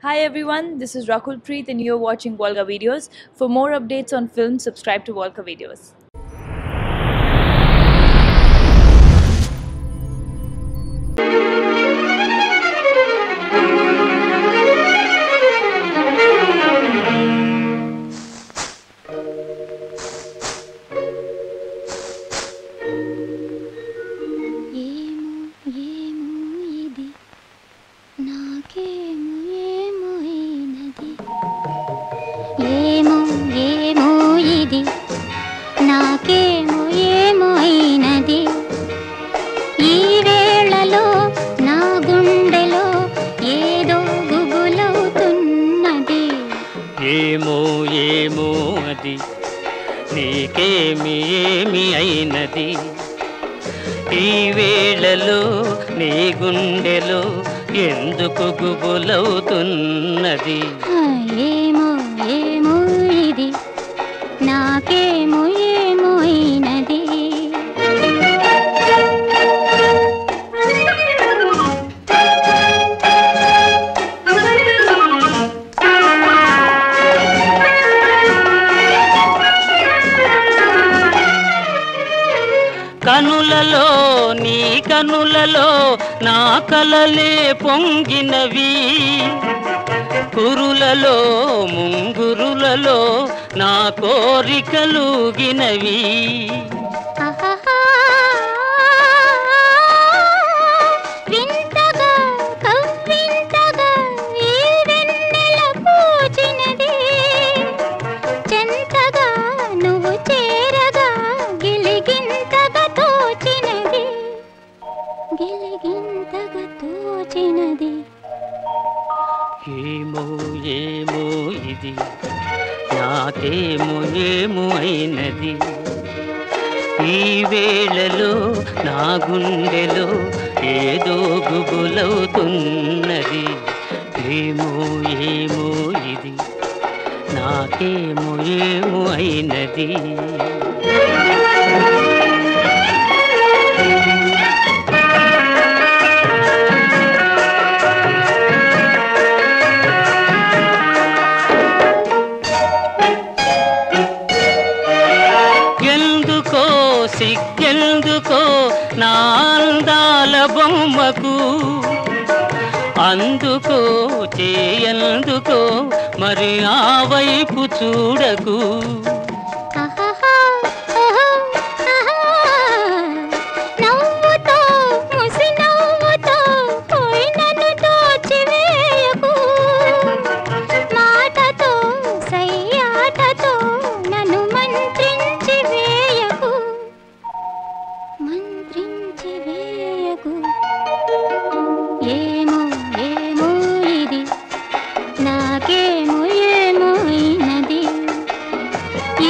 Hi everyone, this is Rakul Preet and you're watching Volga Videos. For more updates on film, subscribe to Volga Videos. ఏమో ఏమో ఇది నాకేమో ఏమో అయినది ఏమో ఏమో ఇది నాకేమో ఏమో అయినది ఈ వేళలో నా గుండెలో ఏదో గుబులవుతున్నది ఏమో ఏమో అది నీకేమి ఏమి అయినది ఈ వేళలో నీ గుండెలో ఎందుకు గుబులవుతున్నది ఆ, ఏమో ఏమో ఇది నాకేమో ఏమో అయినది కనులలో నీ కనులలో నా కలలే పొంగినవి కురులలో ముంగురులలో నా కోరికలుగినవి ఆహాహా. వింతగా కవ్వింతగా ఈ వెన్నెల పూచినది చెంతగా నువ్వు చేరగా గిలిగింతగా తోచినది గిలిగింతగా తోచినది ఏమో ఏమో ఇది నాకేమో ఏమో అయినది ఈ వేళలో నా గుండెలో ఏదో గుబులవుతున్నది ఏమో ఏమో ఇది నాకేమో ఏమో అయినది ఎందుకో సిగ్గెందుకో నా అందాల బొమ్మకు అందుకో చేయందుకో మరి ఆ వైపు చూడకు ఆహాహా, ఆహా, ఆహా. నవ్వుతో, ముసి నవ్వుతో పోయి నన్ను దోచివేయకు. మాటతో, సయ్యాటతో నన్ను మంత్రించి వేయకు. మంత్రించి వేయకు. ఏమో ఏమో ఇది నాకేమో ఏమో అయినది ఈ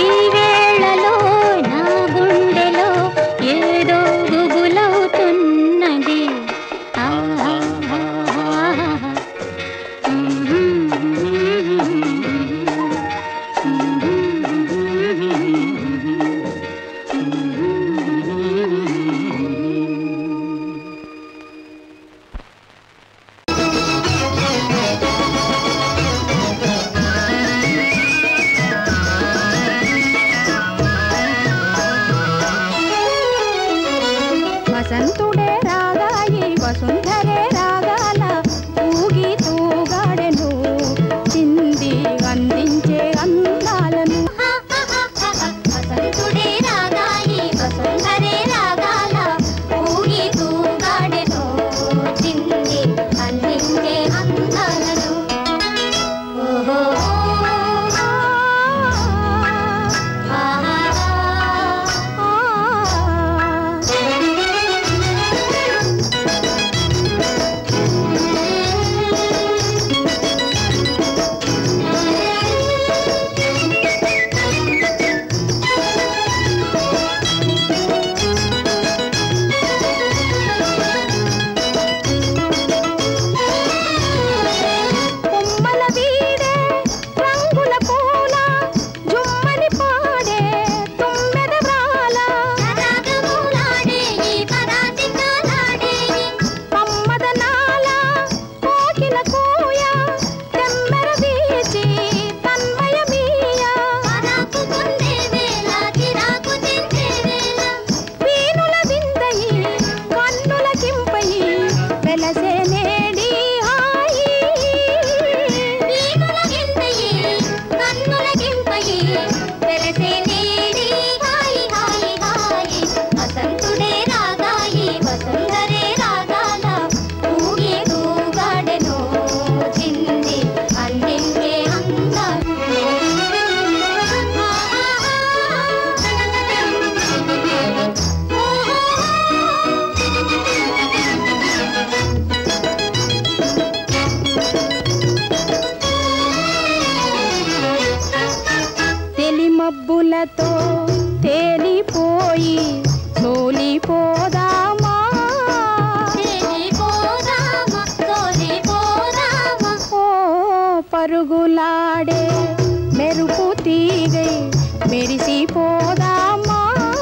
పరుగులాడే మెరుపు తీగై మెరిసిపోదామా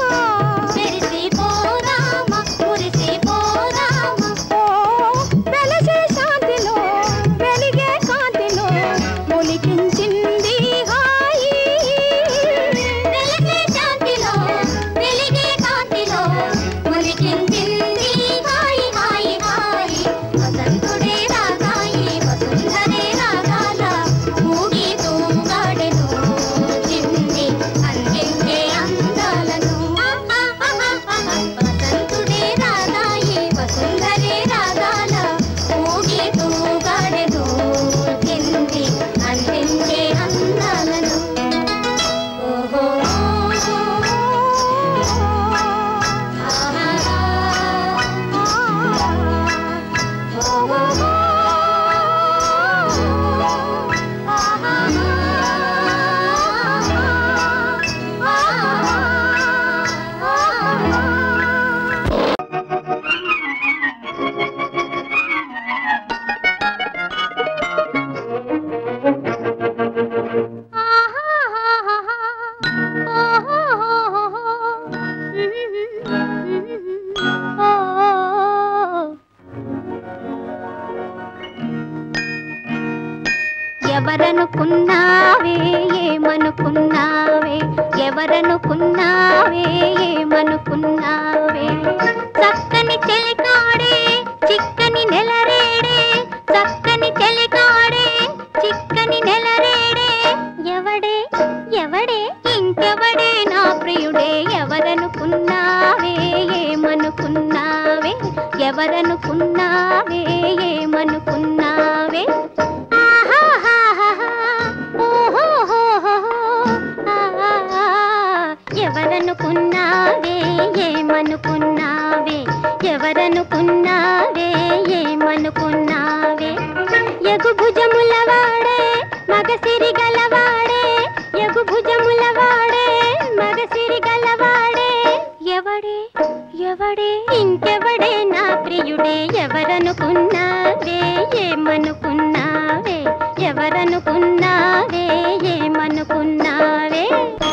మెరిసిపోదామా మురిసిపోదామా ఓ వెలసే శాంతిలో వెలిగే కాంతిలో ఒలికించింది హాయి వెలసే శాంతిలో వెలిగే కాంతిలో ఒలికించింది హాయి హాయి హాయి వసంతుడే రాగాయి వసుంధరే రాగాల ఊగి తూగాడెను చింది అందించే అందాలను వసంతుడే రాగాయి వసుంధరే రాగాల ఊగి తూగాడెను చింది అందించే అందాలను ఓహో ఎవరనుకున్నావే ఏమనుకున్నావే ఎవరనుకున్నావే ఏమనుకున్నావే చక్కని చెలికాడే చిక్కని నెలరేడే చక్కని చెలికాడే చిక్కని నెలరేడే ఎవడే ఎవడే ఇంకెవడే నా ప్రియుడే ఎవరనుకున్నావే ఏమనుకున్నావే ఎవరనుకున్నావే ఏమనుకున్నావే ఆహాహాహా, ఓహోహోహో, ఆహా, ఎవరనుకున్నావే ఏమనుకున్నావే ఎవరనుకున్నావే ఏమనుకున్నావే ఎగు భుజముల వాడే మగసిరి గలవాడే ఎగు భుజముల వాడే మగసిరి గలవాడే ఎవడే ఎవడే ఇంకెవడే నా ప్రియుడే ఎవరనుకున్నావే ఏమనుకున్నావే ఎవరనుకున్నావే ఏమనుకున్నావే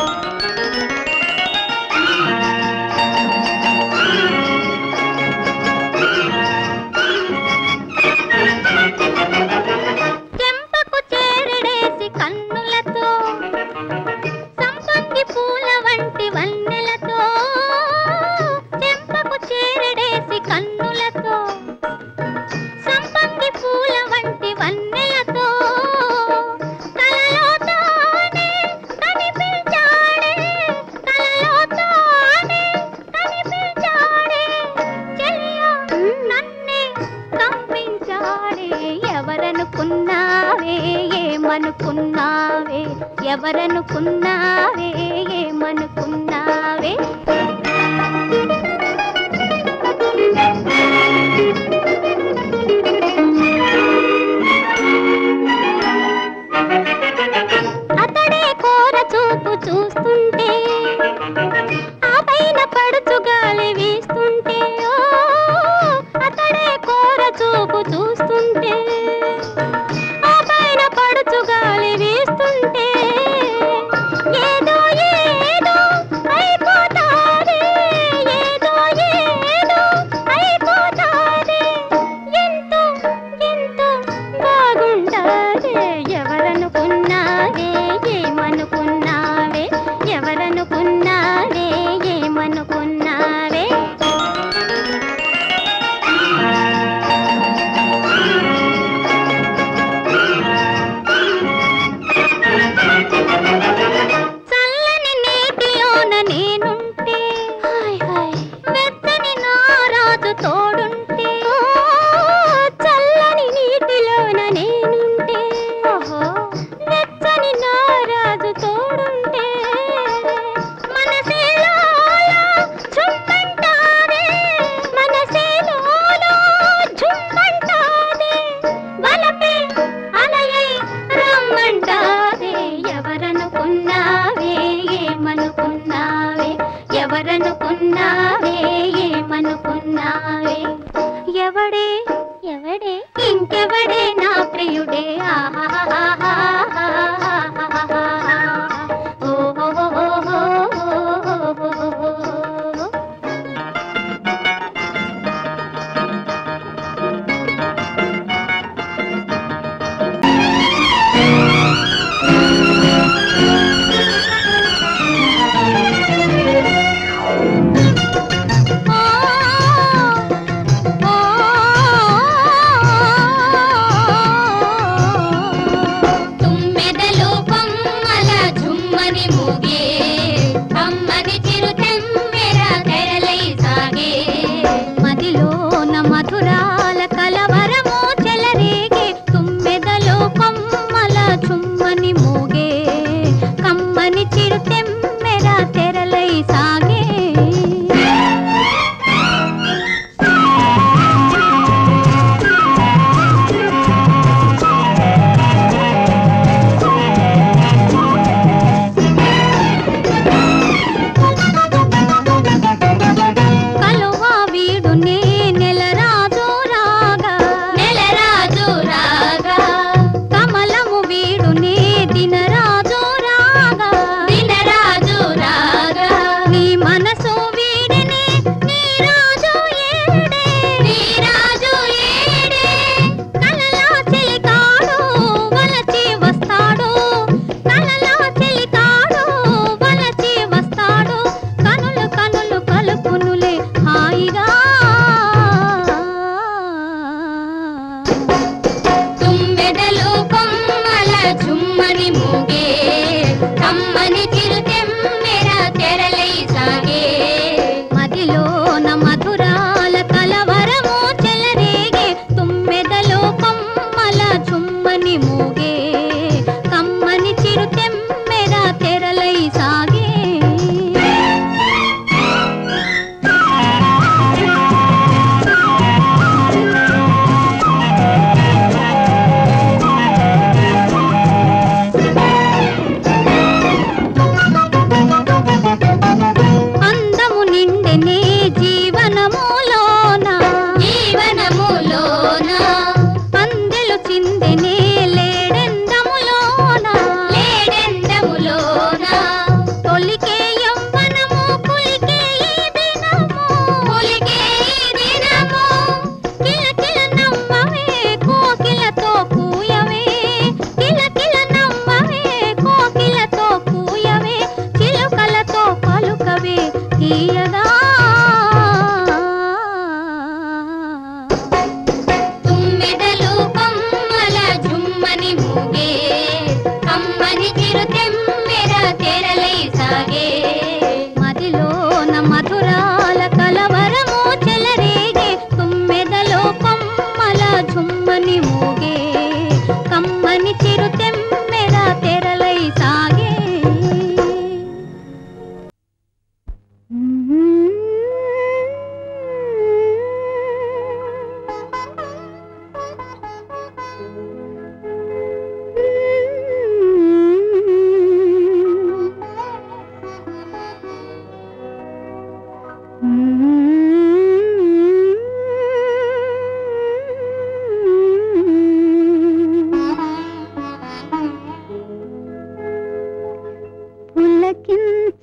చెంపకు చేరడేసి కన్నులతో సంపంగి పూల వంటి వన్నెలతో చెంపకు చేరడేసి కన్నులతో సంపంగి పూల వంటి వన్నెలతో కలలో తానే కనిపించాడే కలలో తానే కనిపించాడే చెలియా నన్నే కంపించాడే ఎవరనుకున్నావే ఏమనుకున్నావే ఎవరనుకున్నావే ఏమనుకున్నావే అతడే కోర చూపు చూస్తుంటే ఆ పైన పడుచు గాలి వీస్తుంటే ఓ, అతడే కోర చూపు చూస్తుంటే ఆ పైన పడుచు గాలి వీస్తుంటే ఏదో ఏదో అయిపోతాదే ఏదో ఏదో అయిపోతాదే ఎంతో ఎంతో బాగుంటాదే ఎవరనుకున్నావే ఏమనుకున్నావే ఎవరనుకున్నావే ఏమనుకున్నావే చల్లని నీటిలోన నేనుంటే వెచ్చని నా రాజు తోడుంటే ఓ, చల్లని నీటిలోన నేనుంటే వెచ్చని నా రాజు తోడుంటే మనసే లోలో ఝుమ్మంటాదే, మనసే లోలో ఝుమ్మంటాదే, వలపే అలయై రమ్మంటాదే ఎవరనుకున్నావే ఏమనుకున్నావే ఎవరనుకున్నావే ఏమనుకున్నావే ఎవడే ఎవడే ఇంకెవడే నా ప్రియుడే ఆహాహాహా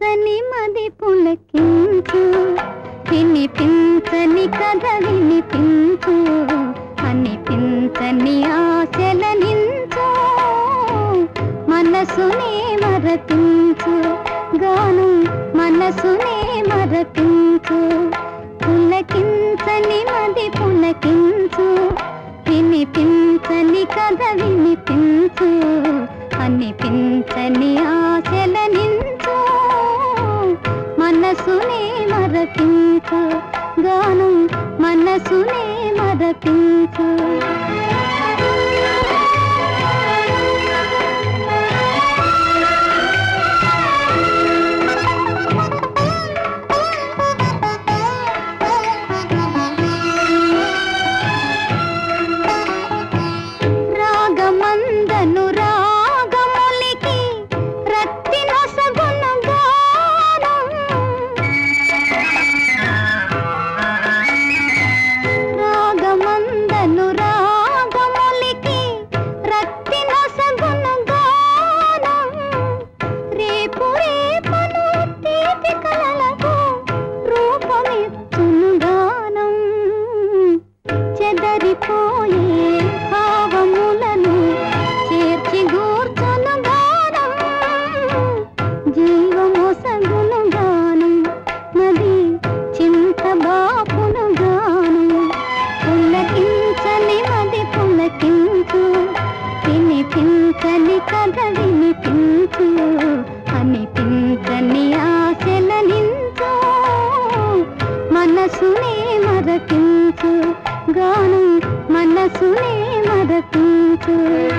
వినిపించని మది పులకించు వినిపించని కథ వినిపించు అనిపించని ఆశల నించు మనసునే మరపించు గానం మనసునే మరపించు పులకించని మది పులకించు వినిపించని కథ వినిపించు అనిపించని ఆశల నించు మనసునే మరపించు గానం మనసునే మరపించు రాగమందను రాగములికి రత్తి నొసగును గానం రాగమందను రాగములికి రత్తి నొసగును గానం రేపు రేపను తీపి కలలకు రూపమిచ్చును గానం చెదరిపోయే భావములను చేర్చి గూర్చును గానం జీవమొసగును గానం నది చింత బాపును గానం పులకించని మది పులకించు వినిపించని కథ వినిపించు అనిపించని ఆశల నించు మనసునే మరపించు గానం మనసునే మరపించు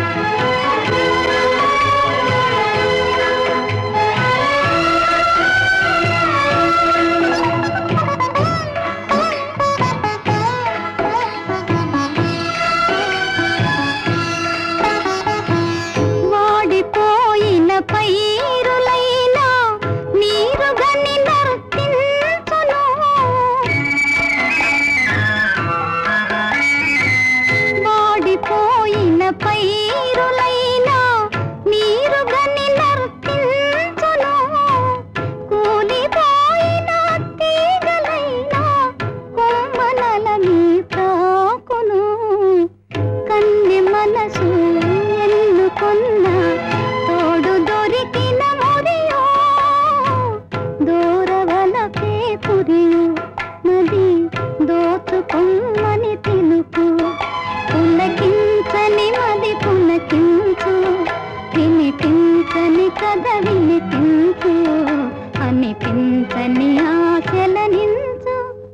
వాడిపోయిన పైరులైనా నీరుగని నర్తించును వాడిపోయిన పైరులైనా నీరుగని నర్తించును కూలిపోయిన తీగలైనా కొమ్మనలని తాకును కన్నె మనసు ఎన్నుకున్న తోడు దొరికిన మురియో దూరవలకే పురియు నది దోచుకొమ్మని తెలుపు పులకించని మది పులకించు వినిపించని కథ వినిపించు అనిపించని ఆశల నించు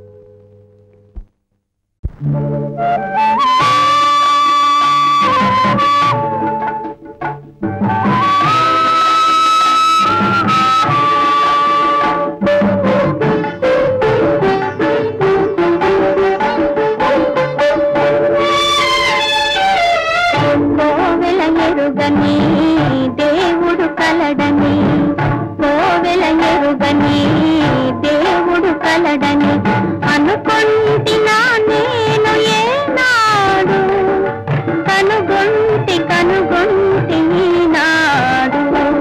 కోవెల ఎరుగని దేవుడు కలడని కోవెల ఎరుగని దేవుడు కలడని అనుకొంటినా నేను ఏనాడు కనుగొంటి కనుగొంటి ఈనాడు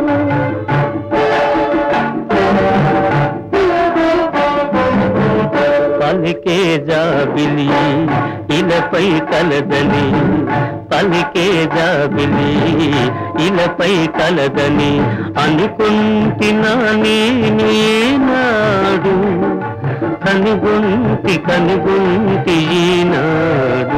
పలికే జాబిలి ఇలపై కలదని పలికే జాబిలి ఇలపై కలదని అనుకుంటున్నా నేను ఏనాడు కనుగొంటి కనుగొంటి ఈనాడు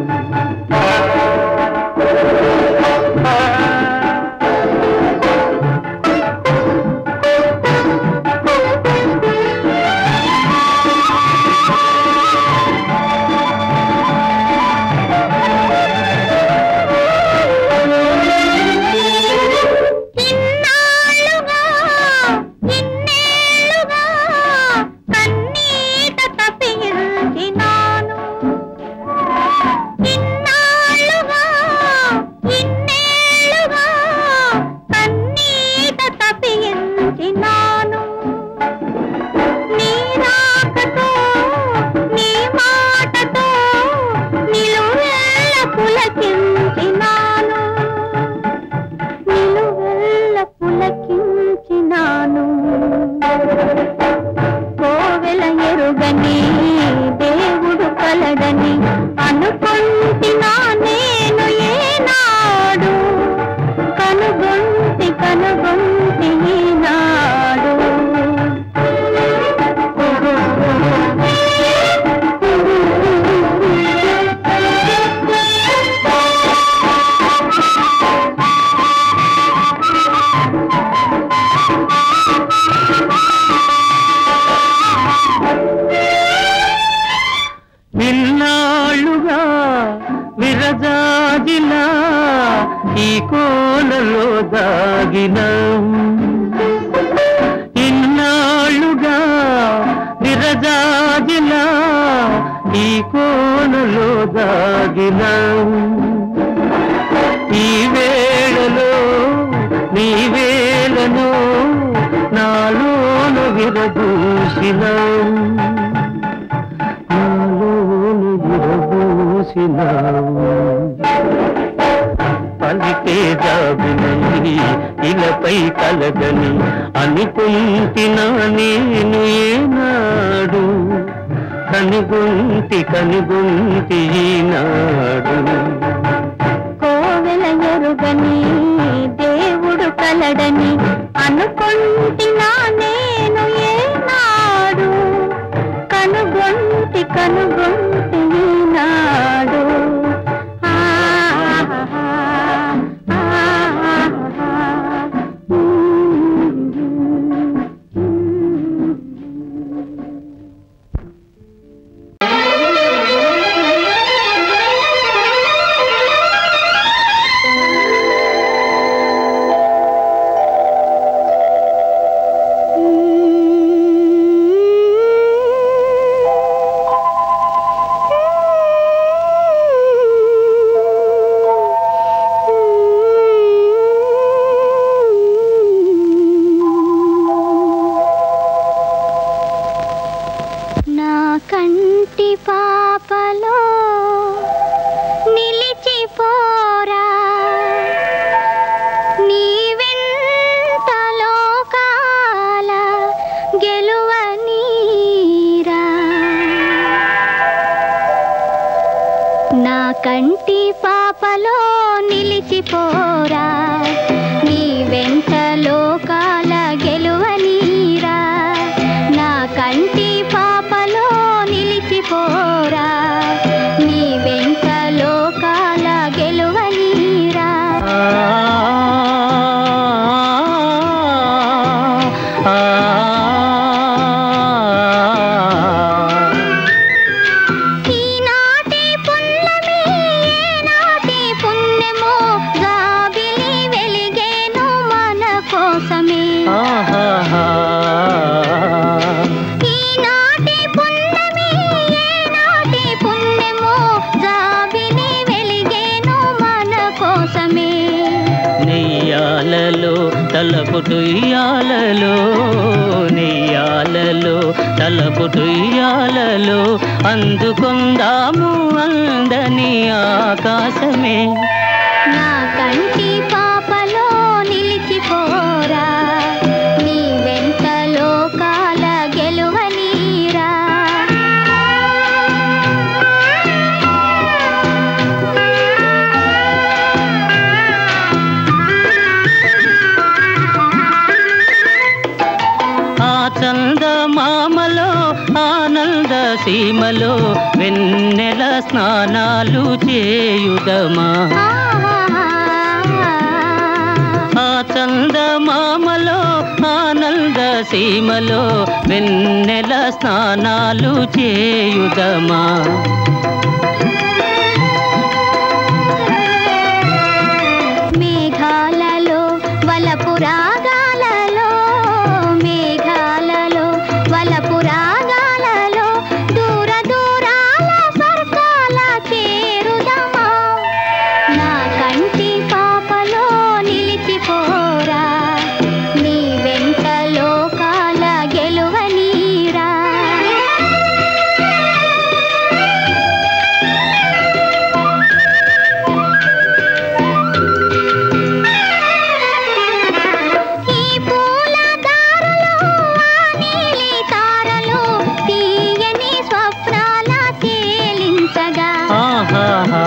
ఇన్నాళ్ళుగా ఇన్నేళ్ళుగా కన్నీట తప్పించినాను ఇన్నాళ్ళుగా ఇన్నేళ్ళుగా ఈ కోలలో దాగినాం ఇన్నాళ్ళుగా విరజాజిలా ఈ కోనలో దాగినాం ఈ వేళలో నీ వేళను నాలోను విరబూసినాం నాలోను విరబూసినాం పలికే జాబినని ఇలపై కలదని అనుకుంటున్నా నేను ఏనాడు కనుగొంటి కనుగొంటి ఈనాడు కోవెల ఎరుగని దేవుడు కలడని అనుకుంటున్నా నేను ఏనాడు కనుగొంటి కనుగొంటి ఈనాడు ఆహాహా, ఆహాహా, నా కంటి పాపలో నిలిచిపోరా నీ వెంట లోకాల గెలువనీరా నా కంటి పాపలో నిలిచిపోరా నీ వెంట లోకాల గెలువనీరా నా కంటి పాపలో నిలిచిపోరా నీ వెంట లోకాల గెలువనీరా ఆ, ఆ, ఈనాటి పున్నమి ఏనాటి పుణ్యమో గాబిలి వెలిగేను మన కోసమే ఆహాహా. ఈనాటి పున్నమి ఏనాటి పుణ్యమో గాబిలి వెలిగేను మన కోసమే నెయ్యాలలో తలపుటుయ్యాలలో నెయ్యాలలో తలపుటుయ్యాలలో అందుకుందాము అందని ఆకాశమే నా కంటి పాపలో నిలిచిపోరా నీ వెంట లోకాల గెలువనీరా ఆ చందమామలో ఆనంద సీమలో వెన్నెల స్నానాలు చేయుదమా ఆ చందమామలో ఆనంద సీమలో వెన్నెల స్నానాలు చేయుదమా మేఘాలలో వలపు రాగాలలో మేఘాలలో వలపు రాగాలలో దూర దూరాల స్వర్గాల చేరుదమా నా కంటి పాపలో నిలిచిపోరా నీ వెంట లోకాల గెలువనీరా ఈ పూల దారలో ఆ నీలి తారలు తీయని స్వప్నాల తేలించగా ఆహాహా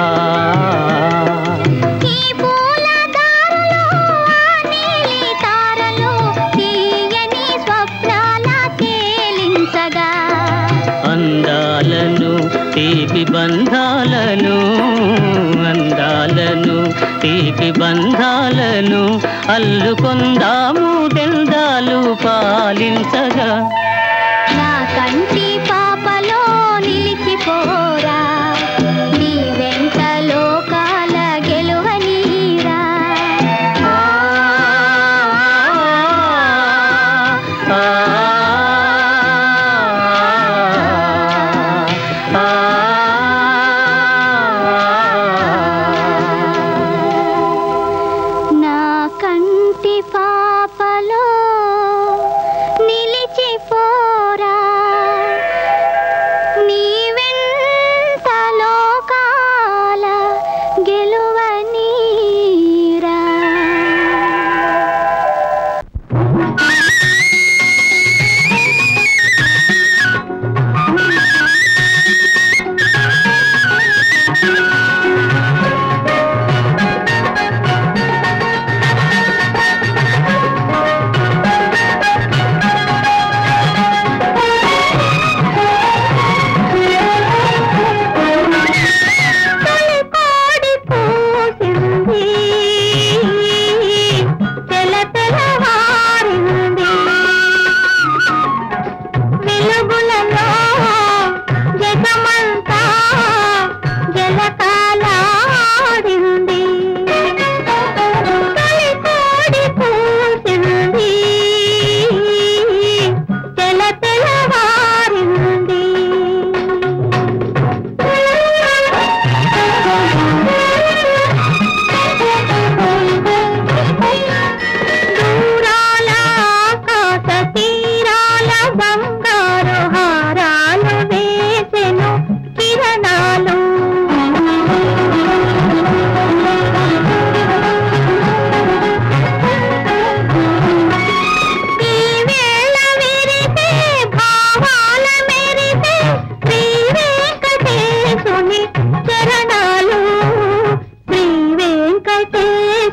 ఈ పూల దారలో ఆ నీలి తారలు తీయని స్వప్నాల తేలించగా అందాలను తీపి బంధాలను అందాలను తీపి బంధాలను అల్లుకొందాము దెందాలు పాలించగా నా కంటి పాపలో నిలిచిపోరా నీ వెంట లోకాల గెలువనీరా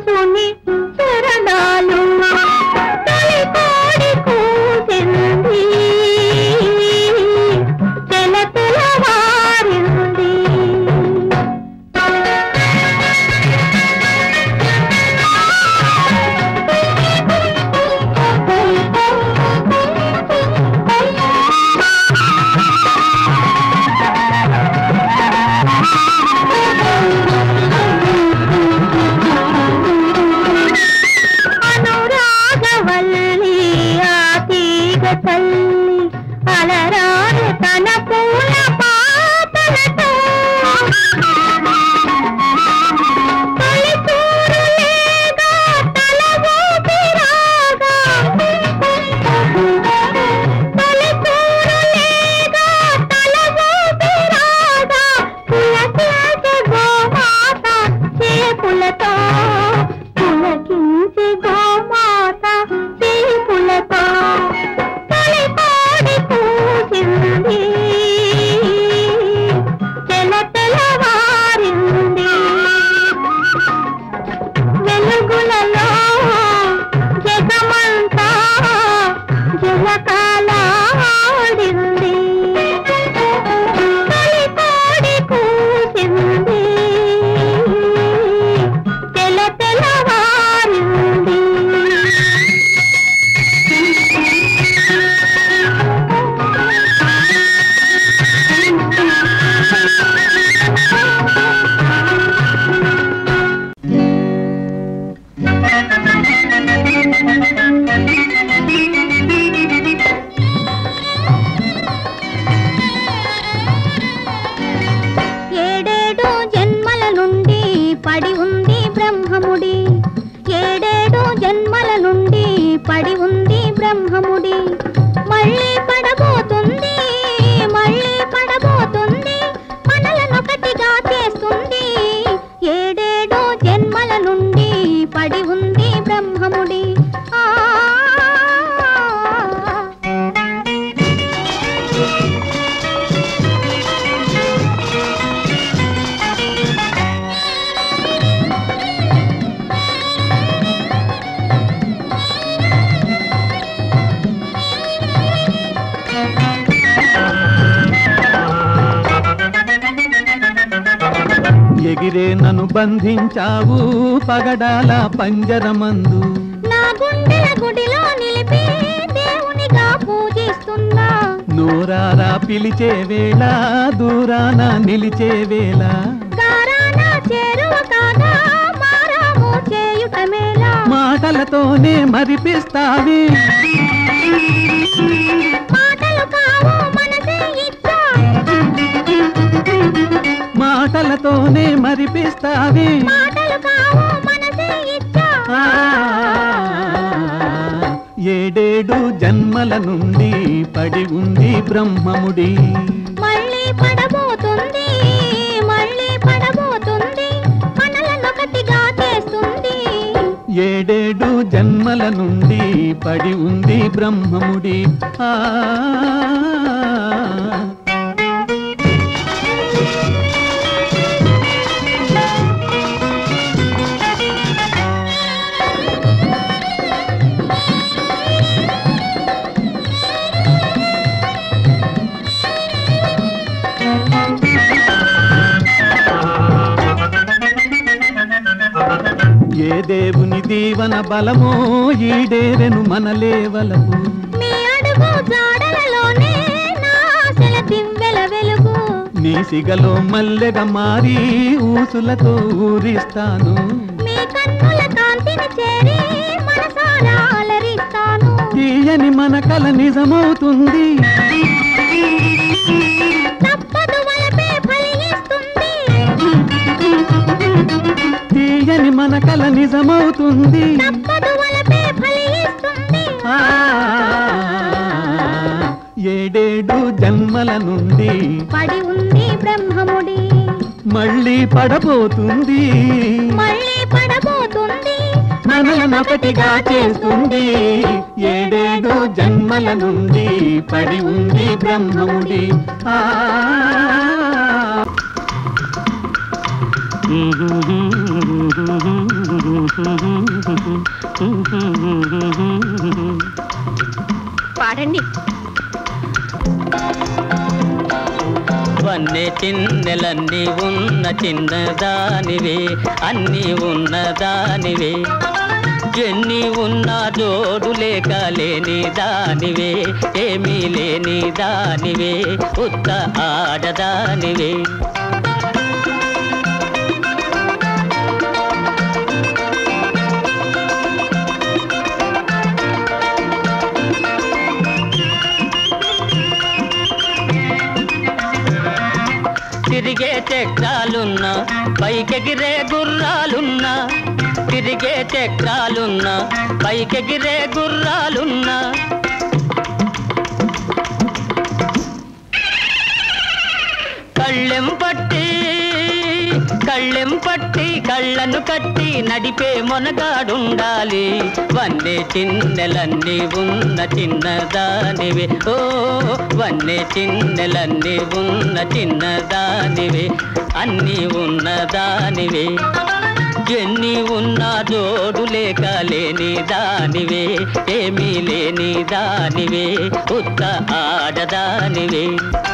మనసుని చరణాలు తొలి కోడి కూసింది తెల తెలవారింది అనురాగవల్లి ఆ తీగ తల్లి అలరాడు తన పూల పాటలతో తొలి తూరులేగా తల ఊపిరాగా తొలి తూరులేగా తల ఊపిరాగా పులకించే గోమాత చేపులతో పులకించే గోమాత చేపులతో తొలి కోడి కూసింది తెల తెలవారింది వెలుగులలో జగమంతా జలకాలాడింది తొలి కోడి కూసింది తెల తెలవారింది ఏడేడు జన్మల నుండి పడి ఉంది బ్రహ్మముడి ఏడేడు జన్మల నుండి పడి ఉంది బ్రహ్మముడి మళ్ళీ పడబోతుంది మళ్ళీ పడబోతుంది మనలనొకటిగా చేస్తుంది ఏడేడు జన్మల నుండి పడి ఉంది బ్రహ్మముడి ఆ ఎగిరే నన్ను బంధించావు పగడాల పంజరమందు నా గుండెల గుడిలో నిలిపి దేవునిగా పూజిస్తున్నా నూరారా పిలిచే వేళ దూరాన నిలిచే వేళ గారాన చేరువ కాగా మారాము చేయుట మేలా మాటలతోనే మరిపిస్తావి మాటలు కావు మనసే ఇచ్చా మాటలతోనే మరిపిస్తావి మాటలు కావు మనసే ఇచ్చా ఆ, ఏడేడు జన్మల నుండి పడి ఉంది బ్రహ్మముడి మళ్ళీ పడబోతుంది మళ్ళీ పడబోతుంది మనలనొకటిగా చేస్తుంది ఏడేడు జన్మల నుండి పడి ఉంది బ్రహ్మముడి ఆ ఏ దేవుని దీవన బలమో ఈడేరెను మనలేవలకు మీ అడుగు జాడలలోనే నా ఆశల దివ్వెల వెలుగు నీ సిగలో మల్లెగా మారి ఊసులతో ఊరిస్తాను మీ కన్నుల కాంతిని చేరి మనసారా అలరిస్తాను తీయని మన కల నిజమవుతుంది తప్పదు వలపే ఫలిస్తుంది తీయని మన కల నిజమవుతుంది తప్పదు వలపే ఫలిస్తుంది ఆ, ఏడేడు జన్మల నుండి పడి ఉంది బ్రహ్మముడి మళ్ళీ పడబోతుంది మళ్ళీ పడబోతుంది మనలనొకటిగా చేస్తుంది ఏడేడు జన్మల నుండి పడి ఉంది బ్రహ్మముడి ఆ పాడండి వన్నె చిన్నెలన్నీ ఉన్న చిన్నదానివే అన్నీ ఉన్నదానివే ఎన్ని ఉన్నా జోడు లేక లేని దానివే ఏమీ లేని దానివే ఉత్త ఆడదానివే తిరిగే చక్రాలున్నా పైకెగిరే గుర్రాలున్నా తిరిగే చక్రాలున్నా పైకెగిరే గుర్రాలున్నా కళ్ళెం పట్టి కళ్ళెం పట్టి కళ్ళను కట్టి నడిపే మొనగాడుండాలి వన్నే చిన్నెలన్నీ ఉన్న చిన్నదానివే ఓ వన్నే చిన్నెలన్నీ ఉన్న చిన్నదానివే అన్నీ ఉన్నదానివే ఎన్ని ఉన్నా జోడు లేక లేని దానివే ఏమీ లేని దానివే ఉత్త ఆడదానివే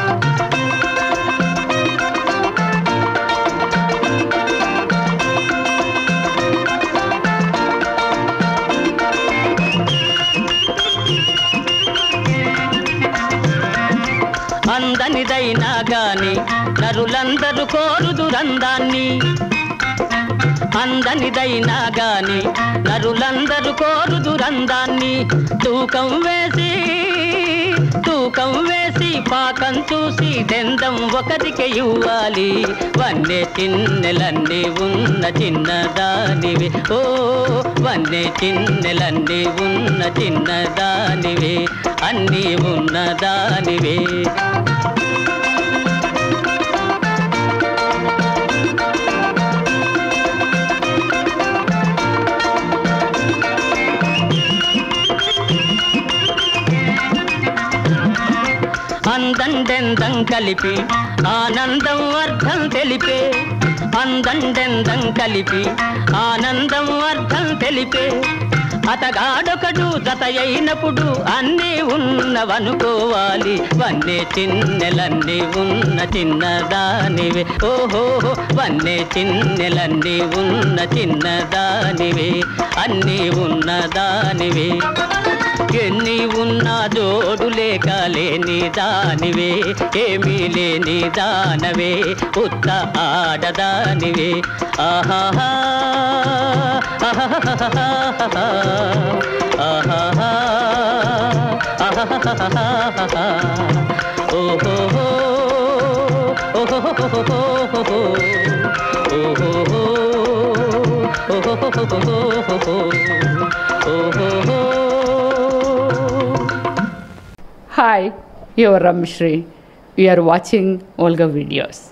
అందనిదైనా గాని నరులందరూ కోరుదురందాన్ని అందనిదైనా గాని నరులందరూ కోరుదురందాన్ని తూకం వేసి తూకం వేసి పాకం చూసి దెందం ఒకరికి ఇవ్వాలి వన్నె చిన్నెలన్నీ ఉన్న చిన్నదానివి ఓ వన్నె చిన్నెలన్నీ ఉన్న చిన్నదానివి అన్నీ ఉన్నదానివే అందండెందం కలిపి ఆనందం అర్థం తెలిపే అందండెందం కలిపి ఆనందం అర్థం తెలిపే అతగాడొకడు జత అయినప్పుడు అన్నీ ఉన్నవనుకోవాలి వన్నే చిన్నెలన్నీ ఉన్న చిన్నదానివే ఓహో వన్నే చిన్నెలన్నీ ఉన్న చిన్నదానివే అన్నీ ఉన్నదానివే ఎన్ని ఉన్నా జోడు లేక లేని దానివే ఏమీ లేని దానవే ఉత్త ఆడదానివే ఆహాహా ఆహాహా ఆహాహా ఆహాహా ఓహో ఓహో Hi, you are Ramshri. You are watching Olga videos.